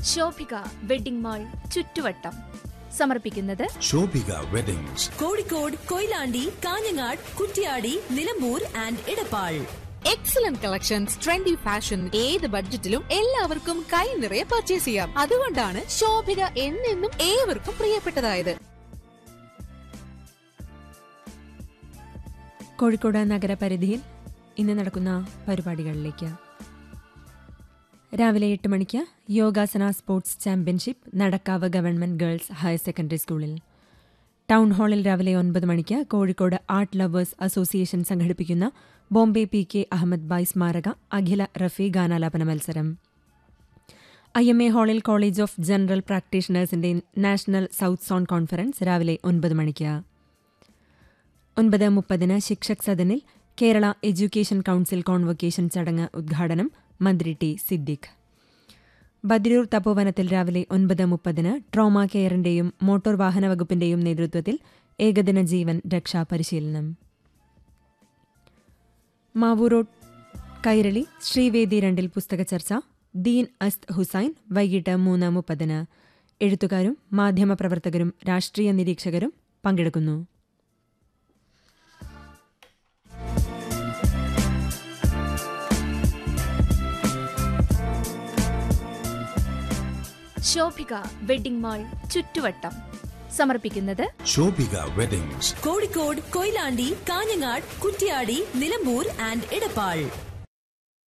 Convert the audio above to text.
Shobhika wedding mall ചുറ്റുവട്ടം സമർപ്പിക്കുന്നത് Shobhika weddings Kozhikode Koyilandy Kanhangad Kuttiadi Nilambur and Edappal excellent collections trendy fashion ഏത് ബഡ്ജറ്റിലും എല്ലാവർക്കും കൈ നിറയെ പർച്ചേസ് ചെയ്യാം അതുകൊണ്ടാണ് ശോഭിക എന്നെന്നും ഏവർക്കും പ്രിയപ്പെട്ടതായത് കോഴിക്കോട് നഗരപരിധിയിൽ ഇന്ന് നടക്കുന്ന പരിപാടികളിലേക്ക് രാവിലെ എട്ട് മണിക്ക് യോഗാസന sports championship Nadakkavu government girls higher secondary സ്കൂളിൽ ടൗൺ ഹാളിൽ രാവിലെ ഒൻപത് മണിക്ക് കോഴിക്കോട് ആർട്ട് ലവേഴ്സ് അസോസിയേഷൻ സംഘടിപ്പിക്കുന്ന ബോംബെ പി കെ അഹമ്മദ് ബായ് സ്മാരക അഖില റഫി ഗാനാലാപന മത്സരം ഐ എം എ ഹാളിൽ കോളേജ് ഓഫ് ജനറൽ പ്രാക്ടീഷണേഴ്സിന്റെ നാഷണൽ സൗത്ത് സോൺ കോൺഫറൻസ് രാവിലെ ഒൻപത് മണിക്ക് ഒൻപത് മുപ്പതിന് ശിക്ഷക് സദനിൽ കേരള എഡ്യൂക്കേഷൻ കൌൺസിൽ കോൺവൊക്കേഷൻ ചടങ്ങ് ഉദ്ഘാടനം മന്ത്രി ടി സിദ്ദിഖ് ബദ്രൂർ തപോവനത്തിൽ രാവിലെ ഒൻപത് മുപ്പതിന് ട്രോമ കെയറിന്റെയും മോട്ടോർ വാഹന വകുപ്പിന്റെയും നേതൃത്വത്തിൽ ഏകദിന ജീവൻ രക്ഷാ പരിശീലനം മാവൂറോഡ് കൈരളി ശ്രീവേദി രണ്ടിൽ പുസ്തക ചർച്ച ദീൻ അസ്ത് ഹുസൈൻ വൈകിട്ട് മൂന്ന് മുപ്പതിന് എഴുത്തുകാരും മാധ്യമപ്രവർത്തകരും രാഷ്ട്രീയ നിരീക്ഷകരും പങ്കെടുക്കുന്നു ശോഭിക വെഡിംഗ് മാൾ ചുറ്റുവട്ടം സമർപ്പിക്കുന്നത് ശോഭിക വെഡിങ്സ് കോഴിക്കോട് കൊയിലാണ്ടി കാഞ്ഞങ്ങാട് കുറ്റ്യാടി നിലമ്പൂർ ആൻഡ് ഇടപ്പാൾ